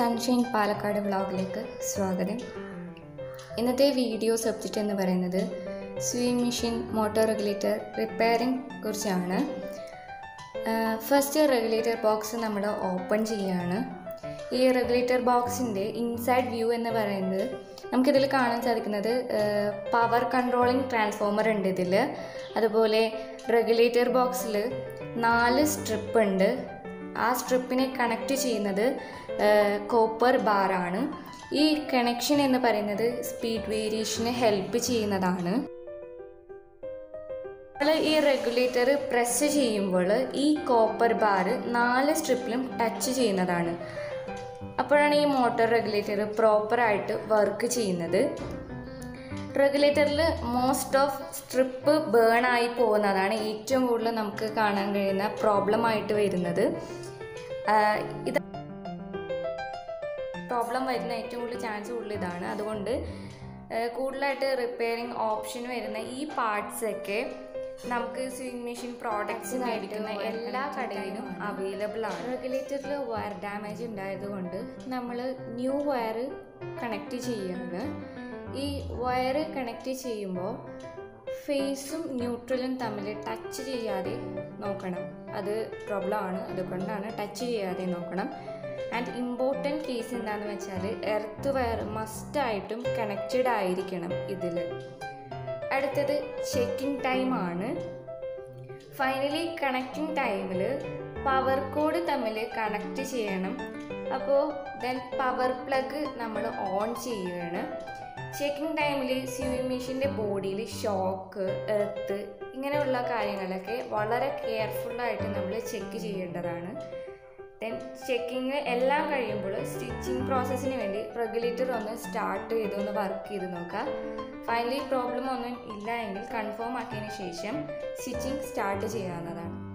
sunshine Palakkad വ്ളോഗിലേക്ക് സ്വാഗതം ഇന്നത്തെ വീഡിയോ സബ്ജക്റ്റ് എന്ന് പറയുന്നത് swing machine motor regulator repairing കുറിച്ചാണ് ഫസ്റ്റ് റെഗുലേറ്റർ ബോക്സ് നമ്മൾ ഓപ്പൺ ചെയ്യുകയാണ് ഈ റെഗുലേറ്റർ ബോക്സിൻ്റെ ഇൻസൈഡ് വ്യൂ എന്ന് പറയുന്നത് നമുക്കിതിൽ കാണാൻ സാധിക്കുന്നത് പവർ കൺട്രോളിംഗ് ട്രാൻസ്ഫോമർ ഉണ്ട് ഇതിൽ അതുപോലെ റെഗുലേറ്റർ ബോക്സിൽ നാല് സ്ട്രിപ്പ് ഉണ്ട് ആ സ്ട്രിപ്പിനെ കണക്ട് ചെയ്യുന്നത് കോപ്പർ ബാറാണ് ഈ കണക്ഷൻ എന്ന് പറയുന്നത് സ്പീഡ് വേരിയേഷന് ഹെൽപ്പ് ചെയ്യുന്നതാണ് നമ്മൾ ഈ റെഗുലേറ്റർ പ്രസ് ചെയ്യുമ്പോൾ ഈ കോപ്പർ ബാർ നാല് സ്ട്രിപ്പിലും ടച്ച് ചെയ്യുന്നതാണ് അപ്പോഴാണ് ഈ മോട്ടോർ റെഗുലേറ്റർ പ്രോപ്പറായിട്ട് വർക്ക് ചെയ്യുന്നത് റെഗുലേറ്ററിൽ മോസ്റ്റ് ഓഫ് സ്ട്രിപ്പ് ബേൺ ആയി പോകുന്നതാണ് ഏറ്റവും കൂടുതൽ നമുക്ക് കാണാൻ കഴിയുന്ന പ്രോബ്ലം ആയിട്ട് വരുന്നത് ഇത് പ്രോബ്ലം വരുന്ന ഏറ്റവും കൂടുതൽ ചാൻസ് കൂടുതൽ ഇതാണ് അതുകൊണ്ട് കൂടുതലായിട്ട് റിപ്പയറിങ് ഓപ്ഷൻ വരുന്ന ഈ പാർട്സ് ഒക്കെ നമുക്ക് സ്വിങ് മെഷീൻ പ്രോഡക്ട്സ് മേടിക്കുന്ന എല്ലാ കടയിലും അവൈലബിൾ ആണ് റെഗുലേറ്ററിൽ വയർ ഡാമേജ് ഉണ്ടായതുകൊണ്ട് നമ്മൾ ന്യൂ വയർ കണക്ട് ചെയ്യുകയാണ് ഈ വയർ കണക്ട് ചെയ്യുമ്പോൾ ഫേസും ന്യൂട്രലും തമ്മിൽ ടച്ച് ചെയ്യാതെ നോക്കണം അത് പ്രോബ്ലം ആണ് അതുകൊണ്ടാണ് ടച്ച് ചെയ്യാതെ നോക്കണം ആൻഡ് ഇമ്പോർട്ടൻറ്റ് കേസ് എന്താണെന്ന് വെച്ചാൽ എർത്ത് വയർ മസ്റ്റായിട്ടും കണക്റ്റഡ് ആയിരിക്കണം ഇതിൽ അടുത്തത് ചെക്കിംഗ് ടൈമാണ് ഫൈനലി കണക്റ്റിംഗ് ടൈമിൽ പവർ കോഡ് തമ്മിൽ കണക്റ്റ് ചെയ്യണം അപ്പോൾ ദെൻ പവർ പ്ലഗ് നമ്മൾ ഓൺ ചെയ്യുകയാണ് ചെക്കിംഗ് ടൈമിൽ സ്വിമ്മിങ് മെഷീൻ്റെ ബോഡിയിൽ ഷോക്ക് എർത്ത് ഇങ്ങനെയുള്ള കാര്യങ്ങളൊക്കെ വളരെ കെയർഫുള്ളായിട്ട് നമ്മൾ ചെക്ക് ചെയ്യേണ്ടതാണ് ദെൻ ചെക്കിങ് എല്ലാം കഴിയുമ്പോൾ സ്റ്റിച്ചിങ് പ്രോസസ്സിന് വേണ്ടി റെഗുലേറ്റർ ഒന്ന് സ്റ്റാർട്ട് ചെയ്ത് ഒന്ന് വർക്ക് ചെയ്ത് നോക്കുക ഫൈനലി പ്രോബ്ലം ഒന്നും ഇല്ല എങ്കിൽ കൺഫേം ആക്കിയതിന് ശേഷം സ്റ്റിച്ചിങ് സ്റ്റാർട്ട് ചെയ്യാവുന്നതാണ്